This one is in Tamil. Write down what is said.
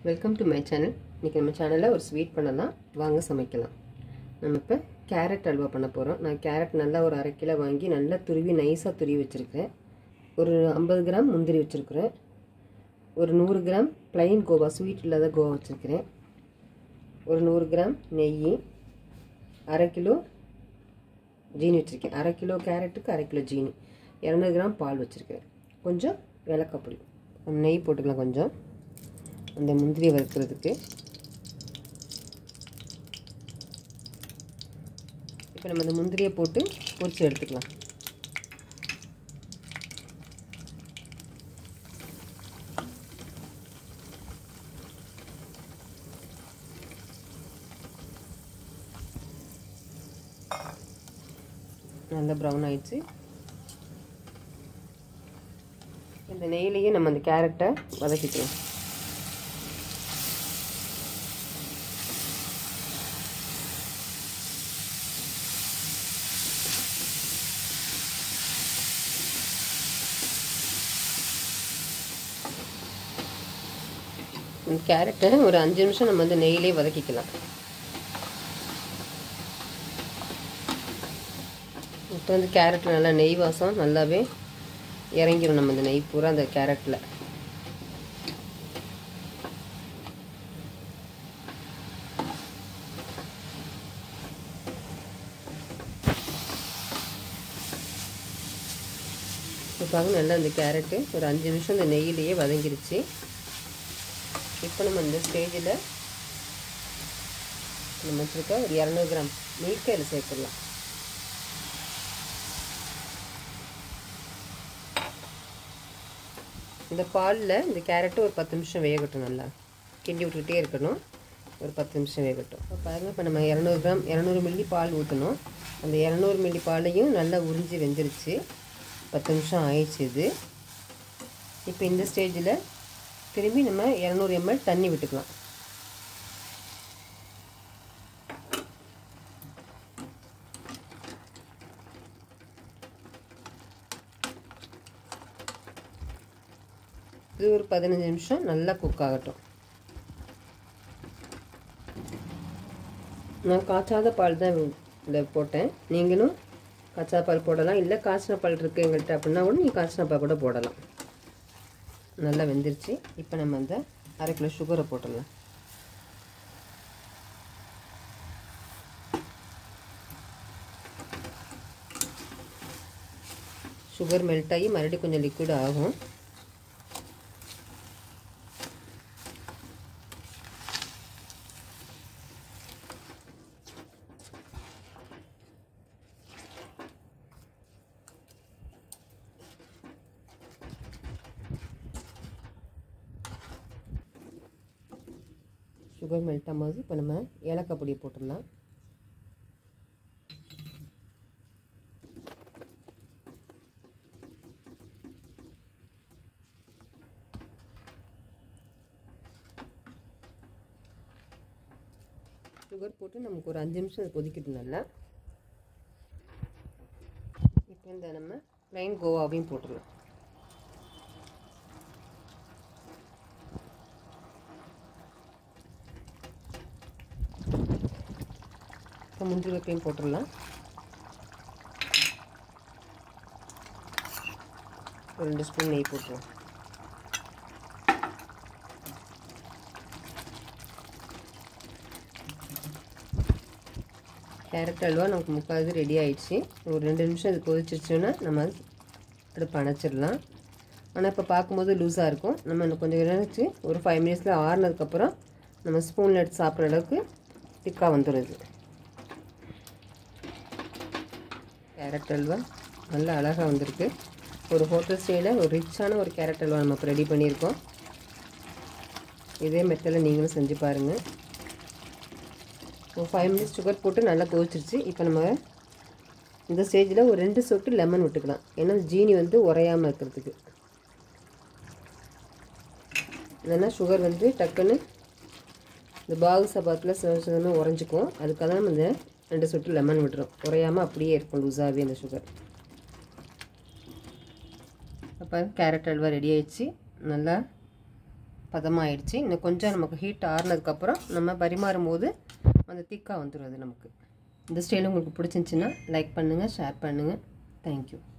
வெல்கம் டு மை சேனல் இன்றைக்கி நம்ம சேனலில் ஒரு ஸ்வீட் பண்ணலாம் வாங்க சமைக்கலாம் நம்ம இப்போ கேரட் அல்வா பண்ண போகிறோம் நான் கேரட் நல்லா ஒரு அரை கிலோ வாங்கி நல்லா துருவி நைஸாக துருவி வச்சுருக்கேன் ஒரு ஐம்பது கிராம் முந்திரி வச்சுருக்கிறேன் ஒரு நூறு கிராம் ப்ளைன் கோவா ஸ்வீட் இல்லாத கோவா வச்சுருக்கிறேன் ஒரு நூறு கிராம் நெய் அரை கிலோ ஜீனி வச்சுருக்கேன் அரை கிலோ கேரட்டுக்கு அரை கிலோ ஜீனி இரநூறு கிராம் பால் வச்சுருக்கேன் கொஞ்சம் ஏலக்காய் பொடி நெய் போட்டுக்கலாம் கொஞ்சம் அந்த முந்திரியை வறுக்கிறதுக்கு இப்போ நம்ம அந்த முந்திரியை போட்டு பொரிச்சு எடுத்துக்கலாம் நல்லா ப்ரௌன் ஆயிடுச்சு இந்த நெய்லேயே நம்ம அந்த கேரட்டை வதக்கிக்கலாம் இந்த கேரட்டை ஒரு அஞ்சு நிமிஷம் நம்ம வந்து நெய்யிலே வதக்கிக்கலாம் இப்போ வந்து கேரட்டில் நல்லா நெய் வாசம் நல்லாவே இறங்கிடும் நம்ம இந்த நெய் பூரா அந்த கேரட்டில் இப்போ நல்லா இந்த கேரட்டு ஒரு அஞ்சு நிமிஷம் இந்த நெய்யிலேயே வதங்கிருச்சு இப்போ நம்ம இந்த ஸ்டேஜில் நம்ம வச்சுருக்க ஒரு இரநூறு கிராம் மில்க் அதில் சேர்த்துடலாம் இந்த பாலில் இந்த கேரட்டு ஒரு பத்து நிமிஷம் வேகட்டும் நல்லா கிண்டி விட்டுக்கிட்டே இருக்கணும் ஒரு பத்து நிமிஷம் வேகட்டும் இப்போ பாருங்கள் இப்போ நம்ம இரநூறு கிராம் இரநூறு மில்லி பால் ஊற்றணும் அந்த இரநூறு மில்லி பாலையும் நல்லா உறிஞ்சி வெந்துருச்சு பத்து நிமிஷம் ஆயிடுச்சு இது இப்போ இந்த ஸ்டேஜில் திரும்பி நம்ம இரநூறு எம்எல் தண்ணி விட்டுக்கலாம் இது ஒரு பதினஞ்சு நிமிஷம் நல்லா குக் ஆகட்டும் நான் காய்ச்சாத பால் தான் இதில் போட்டேன் நீங்களும் காய்ச்சா பால் போடலாம் இல்லை காய்ச்சின பால் இருக்குது எங்கள்கிட்ட அப்படின்னா கூட நீங்கள் காய்ச்சின பால் கூட போடலாம் நல்லா வெந்துருச்சு இப்போ நம்ம அந்த அரை கிலோ சுகரை போட்டுடலாம் சுகர் மெல்ட் ஆகி மறுபடியும் கொஞ்சம் லிக்விட் ஆகும் சுகர் மெல்ட் ஆகும்போது இப்போ நம்ம ஏலக்காய் பொடி போட்டுடலாம் சுகர் போட்டு நமக்கு ஒரு அஞ்சு நிமிஷம் கொதிக்கட்டும் நல்லா இப்போ இந்த நம்ம ப்ளைன் கோவாவையும் போட்டுடலாம் இப்போ முந்திரி வைப்பையும் போட்டுடலாம் ஒரு ரெண்டு ஸ்பூன் நெய் போட்டுருவோம் கேரட் அல்வா நமக்கு முக்கால் இது ரெடி ஆயிடுச்சு ஒரு ரெண்டு நிமிஷம் இது கொதிச்சிருச்சுன்னா நம்ம அடுப்பு அணைச்சிடலாம் ஆனால் இப்போ பார்க்கும்போது லூஸாக இருக்கும் நம்ம இன்னும் கொஞ்சம் நினச்சி ஒரு ஃபைவ் மினிட்ஸில் ஆறுனதுக்கப்புறம் நம்ம ஸ்பூனில் எடுத்து சாப்பிட்ற அளவுக்கு திக்காக வந்துடும் இது கேரட் அல்வா நல்லா அழகாக வந்திருக்கு ஒரு ஹோட்டல் ஸ்டைலில் ஒரு ரிச்சான ஒரு கேரட் அல்வா நம்ம இப்போ ரெடி பண்ணியிருக்கோம் இதே மெத்தடில் நீங்களும் செஞ்சு பாருங்கள் ஒரு ஃபைவ் மினிட்ஸ் சுகர் போட்டு நல்லா கொதிச்சிருச்சு இப்போ நம்ம இந்த ஸ்டேஜில் ஒரு ரெண்டு சொட்டு லெமன் விட்டுக்கலாம் ஏன்னா ஜீனி வந்து உரையாமல் இருக்கிறதுக்கு இல்லைன்னா சுகர் வந்து டக்குன்னு இந்த பாகு சபாத்தில் சில சில உறைஞ்சிக்கும் அதுக்காக தான் நம்ம இந்த ரெண்டு சொட்டு லெமன் விட்டுரும் உரையாமல் அப்படியே இருக்கும் லூஸாகவே அந்த சுகர் அப்போ கேரட் அல்வா ரெடி ஆயிடுச்சு நல்லா பதமாயிடுச்சு இன்னும் கொஞ்சம் நமக்கு ஹீட் ஆறுனதுக்கப்புறம் நம்ம பரிமாறும் போது அந்த திக்காக வந்துடும் அது நமக்கு இந்த ஸ்டைல் உங்களுக்கு பிடிச்சிருந்துச்சின்னா லைக் பண்ணுங்கள் ஷேர் பண்ணுங்கள் தேங்க்யூ